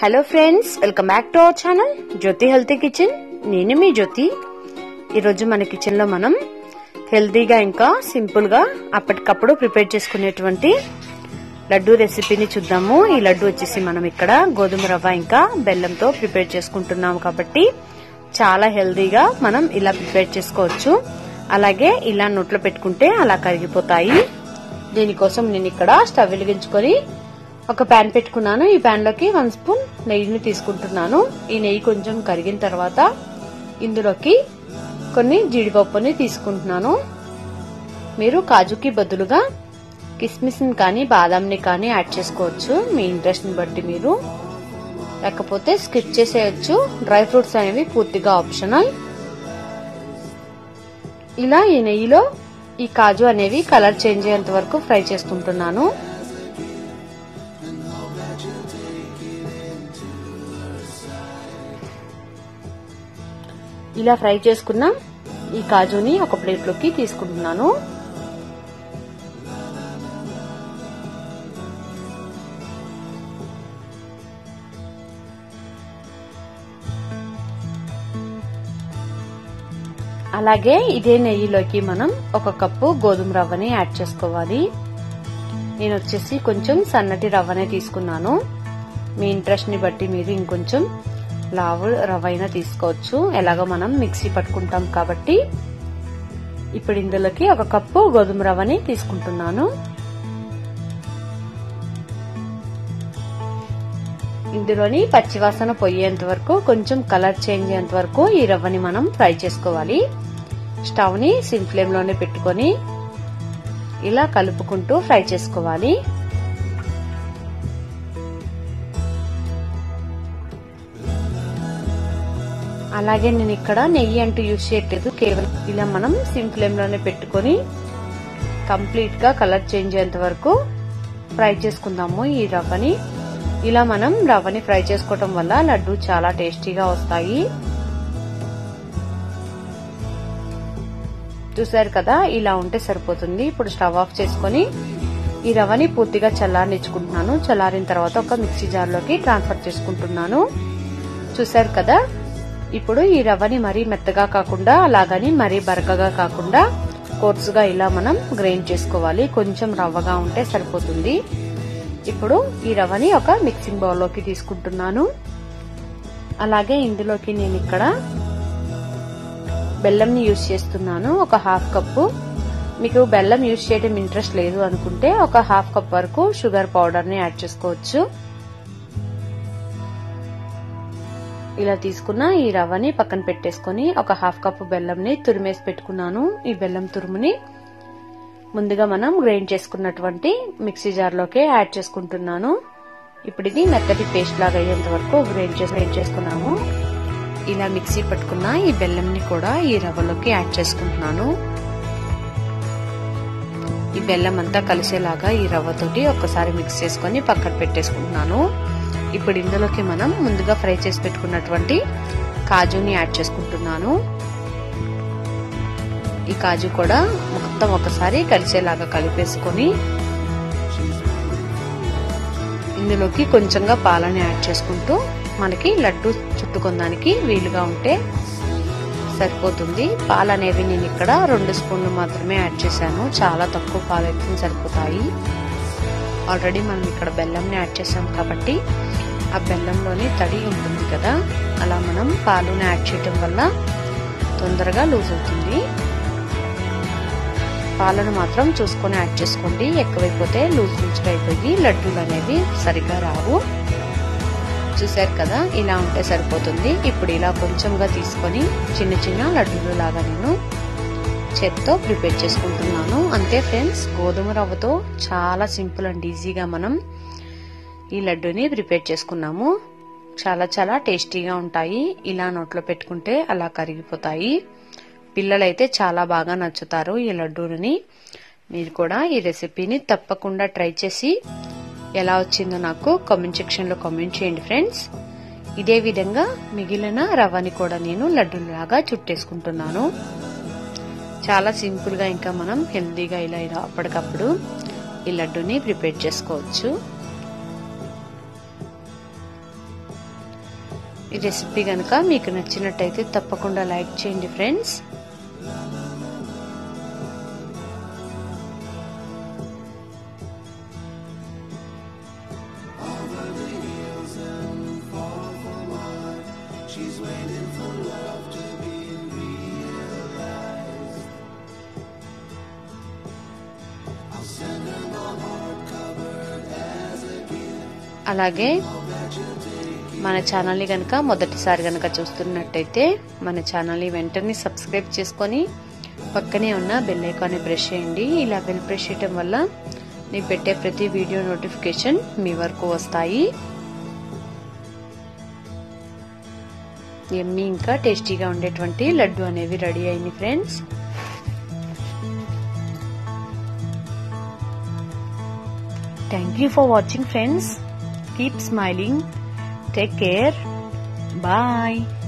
Hello friends welcome back to our channel Jyothi healthy kitchen నేను మీ జ్యోతి ఈరోజు మన కిచెన్ లో మనం హెల్తీగా ఇంకా సింపుల్ గా అప్పటికప్పుడు ప్రిపేర్ చేసుకునేటువంటి లడ్డు రెసిపీని చూద్దాము ఈ లడ్డు వచ్చేసి మనం ఇక్కడ గోధుమ రవ్వ ఇంకా బెల్లంతో ప్రిపేర్ చేసుకుంటున్నాము కాబట్టి చాలా హెల్తీగా మనం ఇలా ప్రిపేర్ చేసుకోవచ్చు అలాగే ఇలా నోట్లో పెట్టుకుంటే అలా కరిగిపోతాయి దీనికోసం నేను ఇక్కడ స్టవ్ వెలిగించుకొని ఒక ప్యాన్ పెట్టుకున్నాను ఈ ప్యాన్ లోకి వన్ స్పూన్ నెయ్యిని తీసుకుంటున్నాను ఈ నెయ్యి కొంచెం కరిగిన తర్వాత ఇందులోకి కొన్ని జీడిపప్పుని తీసుకుంటున్నాను మీరు కాజుకి బదులుగా కిస్మిస్ని కానీ బాదాంని కానీ యాడ్ చేసుకోవచ్చు మీ ఇంట్రెస్ట్ని బట్టి మీరు లేకపోతే స్కిప్ చేసేయచ్చు డ్రై ఫ్రూట్స్ అనేవి పూర్తిగా ఆప్షనల్ ఇలా ఈ నెయ్యిలో ఈ కాజు అనేవి కలర్ చేంజ్ అయ్యేంత వరకు ఫ్రై చేసుకుంటున్నాను ఇలా ఫ్రై చేసుకున్న ఈ కాజుని ఒక ప్లేట్లోకి తీసుకుంటున్నాను అలాగే ఇదే నెయ్యిలోకి మనం ఒక కప్పు గోధుమ రవ్వని యాడ్ చేసుకోవాలి నేను వచ్చేసి కొంచెం సన్నటి రవ్వనే తీసుకున్నాను మీ ఇంట్రెస్ట్ ని బట్టి మీరు ఇంకొంచెం లావు రవ్వ అయినా తీసుకోవచ్చు ఎలాగో మనం మిక్సీ పట్టుకుంటాం కాబట్టి ఇప్పుడు ఇందులోకి ఒక కప్పు గోధుమ రవ్వని తీసుకుంటున్నాను ఇందులోని పచ్చివాసన పోయేంత వరకు కొంచెం కలర్ చేంజ్ అయ్యేంత వరకు ఈ రవ్వని మనం ఫ్రై చేసుకోవాలి స్టవ్ ని సిమ్ ఫ్లేమ్ లోనే పెట్టుకొని ఇలా కలుపుకుంటూ ఫ్రై చేసుకోవాలి అలాగే నేను ఇక్కడ నెయ్యి అంటూ యూజ్ చేయట్లేదు కేవలం ఇలా మనం సిమ్ ఫ్లేమ్ లోనే పెట్టుకొని కంప్లీట్ గా కలర్ చేంజ్ అయ్యేంత వరకు ఫ్రై చేసుకుందాము ఈ రవ్వని ఇలా మనం రవ్వని ఫ్రై చేసుకోవటం వల్ల లడ్డు చాలా టేస్టీగా వస్తాయి చూసారు కదా ఇలా ఉంటే సరిపోతుంది ఇప్పుడు స్టవ్ ఆఫ్ చేసుకొని ఈ రవ్వని పూర్తిగా చల్లారనిచ్చుకుంటున్నాను చల్లారిన తర్వాత ఒక మిక్సీ జార్లోకి ట్రాన్స్ఫర్ చేసుకుంటున్నాను చూసారు కదా ఇప్పుడు ఈ రవ్వని మరీ మెత్తగా కాకుండా అలాగని మరీ బరకగా కాకుండా కోర్సుగా ఇలా మనం గ్రైండ్ చేసుకోవాలి కొంచెం రవ్వగా ఉంటే సరిపోతుంది ఇప్పుడు ఈ రవ్వని ఒక మిక్సింగ్ బౌల్లోకి తీసుకుంటున్నాను అలాగే ఇందులోకి నేను ఇక్కడ బెల్లంని యూజ్ చేస్తున్నాను ఒక హాఫ్ కప్పు మీకు బెల్లం యూజ్ చేయడం ఇంట్రెస్ట్ లేదు అనుకుంటే ఒక హాఫ్ కప్ వరకు షుగర్ పౌడర్ని యాడ్ చేసుకోవచ్చు ఇలా తీసుకున్న ఈ రవ్వని పక్కన పెట్టేసుకొని ఒక హాఫ్ కప్పు బెల్లంని తురిమేసి పెట్టుకున్నాను ఈ బెల్లం తురుముని ముందుగా మనం గ్రైండ్ చేసుకున్నటువంటి మిక్సీ జార్లోకి యాడ్ చేసుకుంటున్నాను ఇప్పుడు ఇది మెత్తటి పేస్ట్ లాగా అయ్యేంత వరకు గ్రైండ్ చేసి గ్రైండ్ చేసుకున్నాము ఇలా మిక్సీ పట్టుకున్న ఈ బెల్లంని కూడా ఈ రవ్వలోకి యాడ్ చేసుకుంటున్నాను ఈ బెల్లం అంతా కలిసేలాగా ఈ రవ్వతోటి ఒక్కసారి మిక్స్ చేసుకొని పక్కన పెట్టేసుకుంటున్నాను ఇప్పుడు ఇందులోకి మనం ముందుగా ఫ్రై చేసి పెట్టుకున్నటువంటి కాజుని యాడ్ చేసుకుంటున్నాను ఈ కాజు కూడా మొత్తం ఒకసారి కలిసేలాగా కలిపేసుకొని ఇందులోకి కొంచెంగా పాలని యాడ్ చేసుకుంటూ మనకి లడ్డు చుట్టుకొందానికి వీలుగా ఉంటే సరిపోతుంది పాలు అనేవి నేను ఇక్కడ రెండు స్పూన్లు మాత్రమే యాడ్ చేశాను చాలా తక్కువ పాలు అయితే సరిపోతాయి ఆల్రెడీ మనం ఇక్కడ బెల్లంని యాడ్ చేసాం కాబట్టి ఆ బెల్లంలోని తడి ఉంటుంది కదా అలా మనం పాలుని యాడ్ చేయటం వల్ల తొందరగా లూజ్ అవుతుంది పాలను మాత్రం చూసుకొని యాడ్ చేసుకోండి ఎక్కువైపోతే లూజ్ లూజ్గా అయిపోయి లడ్డూలు అనేవి సరిగ్గా రావు చూసారు కదా ఇలా ఉంటే సరిపోతుంది ఇప్పుడు ఇలా కొంచెంగా తీసుకొని చిన్న చిన్న లడ్డూలు లాగా నేను చేత్తో ప్రిపేర్ చేసుకుంటున్నాను అంతే ఫ్రెండ్స్ గోధుమ రవ్వతో చాలా సింపుల్ అండ్ ఈజీగా మనం ఈ లడ్డూని ప్రిపేర్ చేసుకున్నాము చాలా చాలా టేస్టీగా ఉంటాయి ఇలా నోట్లో పెట్టుకుంటే అలా కరిగిపోతాయి పిల్లలైతే చాలా బాగా నచ్చుతారు ఈ లడ్డూని మీరు కూడా ఈ రెసిపీని తప్పకుండా ట్రై చేసి ఎలా వచ్చిందో నాకు కామెంట్ సెక్షన్లో కామెంట్ చేయండి ఫ్రెండ్స్ ఇదే విధంగా మిగిలిన రవ్వని కూడా నేను లడ్డూలాగా చుట్టేసుకుంటున్నాను చాలా సింపుల్గా ఇంకా మనం హెల్తీగా ఇలా ఇలా అప్పటికప్పుడు ఈ లడ్డూని ప్రిపేర్ చేసుకోవచ్చు ఈ రెసిపీ కనుక మీకు నచ్చినట్టయితే తప్పకుండా లైక్ చేయండి ఫ్రెండ్స్ అలాగే మన ఛానల్ని కనుక మొదటిసారి కనుక చూస్తున్నట్టయితే మన ఛానల్ని వెంటనే సబ్స్క్రైబ్ చేసుకొని పక్కనే ఉన్న బెల్ ఐకాన్ని ప్రెస్ చేయండి ఇలా బెల్ ప్రెస్ చేయడం వల్ల నేను పెట్టే ప్రతి వీడియో నోటిఫికేషన్ మీ వరకు వస్తాయి ఎమ్మి ఇంకా టేస్టీగా ఉండేటువంటి లడ్డు అనేవి రెడీ అయింది friends thank you for watching friends keep smiling Take care. Bye.